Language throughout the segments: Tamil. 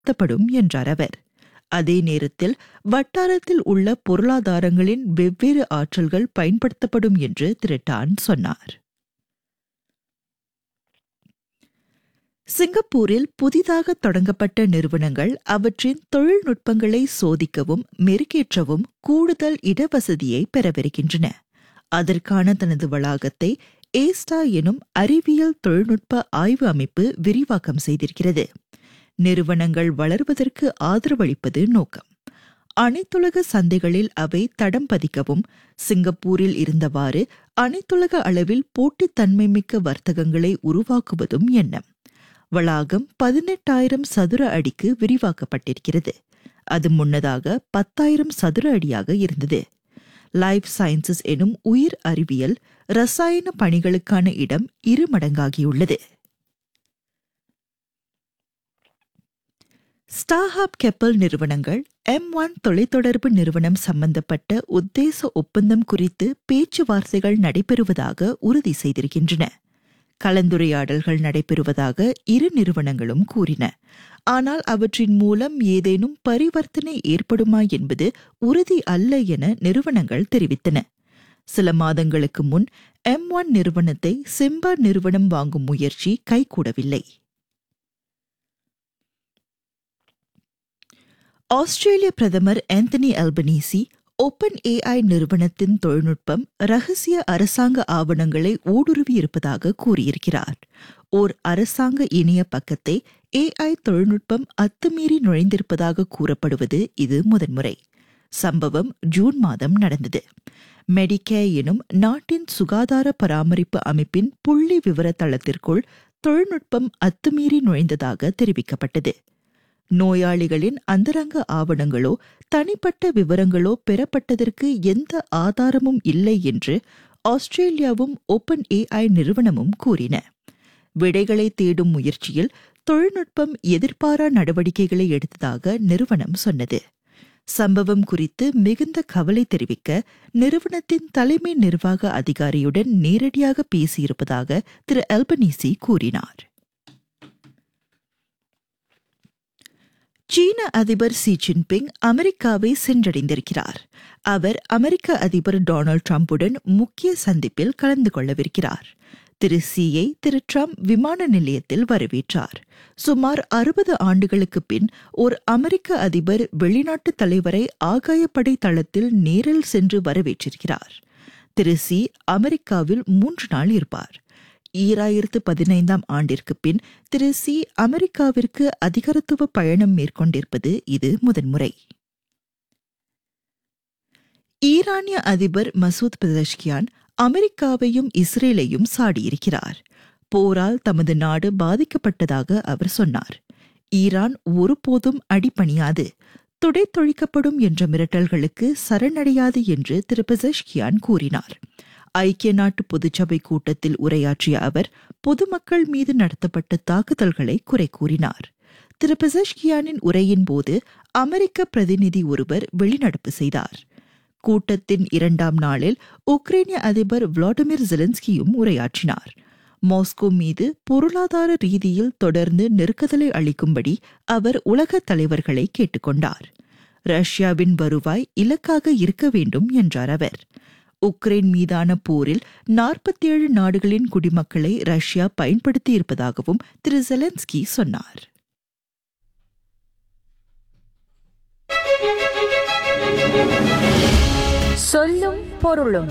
பயன்படுத்தப்படும் என்றார் அவர் அதே நேரத்தில் வட்டாரத்தில் உள்ள பொருளாதாரங்களின் வெவ்வேறு ஆற்றல்கள் பயன்படுத்தப்படும் என்று திரு டான் சொன்னார் சிங்கப்பூரில் புதிதாக தொடங்கப்பட்ட நிறுவனங்கள் அவற்றின் தொழில்நுட்பங்களை சோதிக்கவும் மெருகேற்றவும் கூடுதல் இடவசதியை பெறவிருக்கின்றன அதற்கான தனது வளாகத்தை ஏஸ்டா எனும் அறிவியல் தொழில்நுட்ப ஆய்வு அமைப்பு விரிவாக்கம் செய்திருக்கிறது நிறுவனங்கள் வளர்வதற்கு ஆதரவளிப்பது நோக்கம் அனைத்துலக சந்தைகளில் அவை தடம் பதிக்கவும் சிங்கப்பூரில் இருந்தவாறு அனைத்துலக அளவில் போட்டித்தன்மை மிக்க வர்த்தகங்களை உருவாக்குவதும் எண்ணம் வளாகம் பதினெட்டாயிரம் சதுர அடிக்கு விரிவாக்கப்பட்டிருக்கிறது அது முன்னதாக பத்தாயிரம் சதுர அடியாக இருந்தது லைஃப் சயின்சஸ் எனும் உயிர் அறிவியல் ரசாயன பணிகளுக்கான இடம் இரு மடங்காகியுள்ளது ஸ்டார்ஹாப் கெப்பல் நிறுவனங்கள் எம் ஒன் தொலைத்தொடர்பு நிறுவனம் சம்பந்தப்பட்ட உத்தேச ஒப்பந்தம் குறித்து பேச்சுவார்த்தைகள் நடைபெறுவதாக உறுதி செய்திருக்கின்றன கலந்துரையாடல்கள் நடைபெறுவதாக இரு நிறுவனங்களும் கூறின ஆனால் அவற்றின் மூலம் ஏதேனும் பரிவர்த்தனை ஏற்படுமா என்பது உறுதி அல்ல என நிறுவனங்கள் தெரிவித்தன சில மாதங்களுக்கு முன் எம் ஒன் நிறுவனத்தை சிம்பா நிறுவனம் வாங்கும் முயற்சி கைகூடவில்லை ஆஸ்திரேலிய பிரதமர் ஆந்தனி அல்பனீசி ஓப்பன் ஏஐ நிறுவனத்தின் தொழில்நுட்பம் ரகசிய அரசாங்க ஆவணங்களை ஊடுருவி இருப்பதாக கூறியிருக்கிறார் ஓர் அரசாங்க இணைய பக்கத்தை ஏஐ தொழில்நுட்பம் அத்துமீறி நுழைந்திருப்பதாக கூறப்படுவது இது முதன்முறை சம்பவம் ஜூன் மாதம் நடந்தது மெடிகே எனும் நாட்டின் சுகாதார பராமரிப்பு அமைப்பின் புள்ளி விவர தளத்திற்குள் தொழில்நுட்பம் அத்துமீறி நுழைந்ததாக தெரிவிக்கப்பட்டது நோயாளிகளின் அந்தரங்க ஆவணங்களோ தனிப்பட்ட விவரங்களோ பெறப்பட்டதற்கு எந்த ஆதாரமும் இல்லை என்று ஆஸ்திரேலியாவும் ஓப்பன் ஏஐ நிறுவனமும் கூறின விடைகளை தேடும் முயற்சியில் தொழில்நுட்பம் எதிர்பாரா நடவடிக்கைகளை எடுத்ததாக நிறுவனம் சொன்னது சம்பவம் குறித்து மிகுந்த கவலை தெரிவிக்க நிறுவனத்தின் தலைமை நிர்வாக அதிகாரியுடன் நேரடியாக பேசியிருப்பதாக திரு அல்பனீசி கூறினார் சீன அதிபர் சி ஜின்பிங் அமெரிக்காவை சென்றடைந்திருக்கிறார் அவர் அமெரிக்க அதிபர் டொனால்டு டிரம்புடன் முக்கிய சந்திப்பில் கலந்து கொள்ளவிருக்கிறார் திரு சியை திரு ட்ரம்ப் விமான நிலையத்தில் வரவேற்றார் சுமார் அறுபது ஆண்டுகளுக்கு பின் ஒரு அமெரிக்க அதிபர் வெளிநாட்டு தலைவரை ஆகாயப்படை தளத்தில் நேரில் சென்று வரவேற்றிருக்கிறார் திரு சி அமெரிக்காவில் மூன்று நாள் இருப்பார் ஈராயிரத்து பதினைந்தாம் ஆண்டிற்கு பின் திரு சி அமெரிக்காவிற்கு அதிகாரத்துவ பயணம் மேற்கொண்டிருப்பது இது முதன்முறை ஈரானிய அதிபர் மசூத் பெதஷ்கியான் அமெரிக்காவையும் இஸ்ரேலையும் சாடியிருக்கிறார் போரால் தமது நாடு பாதிக்கப்பட்டதாக அவர் சொன்னார் ஈரான் ஒருபோதும் அடிபணியாது துடைத்தொழிக்கப்படும் என்ற மிரட்டல்களுக்கு சரணடையாது என்று திரு பெசஷ்கியான் கூறினார் ஐக்கிய நாட்டு பொதுச்சபை கூட்டத்தில் உரையாற்றிய அவர் பொதுமக்கள் மீது நடத்தப்பட்ட தாக்குதல்களை குறை கூறினார் திரு பெசஷ்கியானின் உரையின் போது அமெரிக்க பிரதிநிதி ஒருவர் வெளிநடப்பு செய்தார் கூட்டத்தின் இரண்டாம் நாளில் உக்ரைனிய அதிபர் விளாடிமிர் ஜெலன்ஸ்கியும் உரையாற்றினார் மாஸ்கோ மீது பொருளாதார ரீதியில் தொடர்ந்து நெருக்குதலை அளிக்கும்படி அவர் உலக தலைவர்களை கேட்டுக்கொண்டார் ரஷ்யாவின் வருவாய் இலக்காக இருக்க வேண்டும் என்றார் அவர் உக்ரைன் மீதான போரில் நாற்பத்தேழு நாடுகளின் குடிமக்களை ரஷ்யா பயன்படுத்தி இருப்பதாகவும் திரு ஜெலன்ஸ்கி சொன்னார் சொல்லும் பொருளும்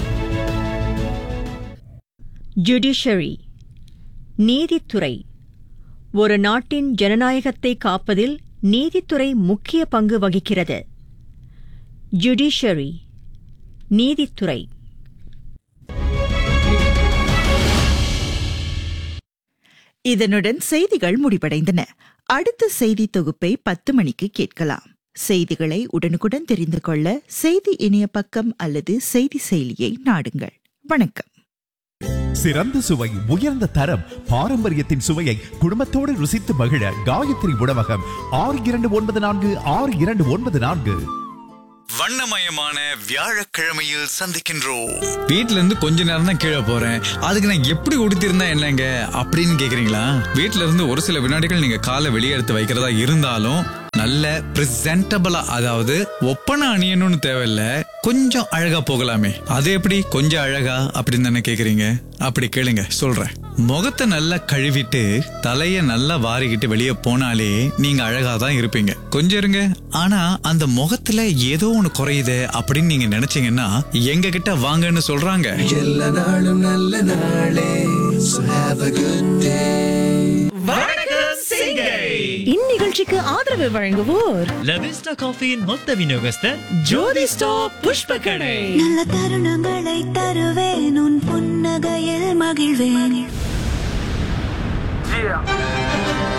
ஜுடிஷரி நீதித்துறை ஒரு நாட்டின் ஜனநாயகத்தை காப்பதில் நீதித்துறை முக்கிய பங்கு வகிக்கிறது ஜுடிஷரி நீதித்துறை இதனுடன் செய்திகள் முடிவடைந்தன அடுத்த செய்தி தொகுப்பை பத்து மணிக்கு கேட்கலாம் செய்திகளை உடனுக்குடன் தெரிந்து கொள்ள செய்தி இணைய பக்கம் அல்லது செய்தி செயலியை நாடுங்கள் வணக்கம் சிறந்த சுவை உயர்ந்த தரம் பாரம்பரியத்தின் சுவையை குடும்பத்தோடு ருசித்து மகிழ காயத்ரி உணவகம் ஆறு இரண்டு ஒன்பது நான்கு ஆறு இரண்டு ஒன்பது நான்கு வண்ணமயமான வியாழக்கிழமையில் சந்திக்கின்றோம் வீட்ல இருந்து கொஞ்ச நேரம் தான் கீழே போறேன் அதுக்கு நான் எப்படி உடுத்திருந்தா என்னங்க அப்படின்னு கேக்குறீங்களா வீட்ல இருந்து ஒரு சில வினாடிகள் நீங்க காலை வெளியே எடுத்து வைக்கிறதா இருந்தாலும் நல்ல பிரசன்டபிளா அதாவது ஒப்பனை அணியணும்னு தேவையில்ல கொஞ்சம் அழகா போகலாமே அது எப்படி கொஞ்சம் அழகா அப்படின்னு தானே கேக்குறீங்க அப்படி கேளுங்க சொல்றேன் முகத்தை நல்லா கழுவிட்டு தலைய நல்லா வாரிக்கிட்டு வெளியே போனாலே நீங்க அழகா தான் இருப்பீங்க கொஞ்சம் இருங்க ஆனா அந்த முகத்துல ஏதோ ஒண்ணு குறையுது அப்படின்னு நீங்க நினைச்சீங்கன்னா எங்க கிட்ட வாங்கன்னு சொல்றாங்க எல்லா நாளும் நல்ல நாளே So have a good day இந்நிகழ்ச்சிக்கு ஆதரவு வழங்குவோர் லவிஸ்டா காஃபியின் மொத்த விநியோகஸ்தர் ஜோதி ஸ்டாப் புஷ்ப கடை நல்ல தருணங்களை தருவேன் உன் புன்னகையில் மகிழ்வேன்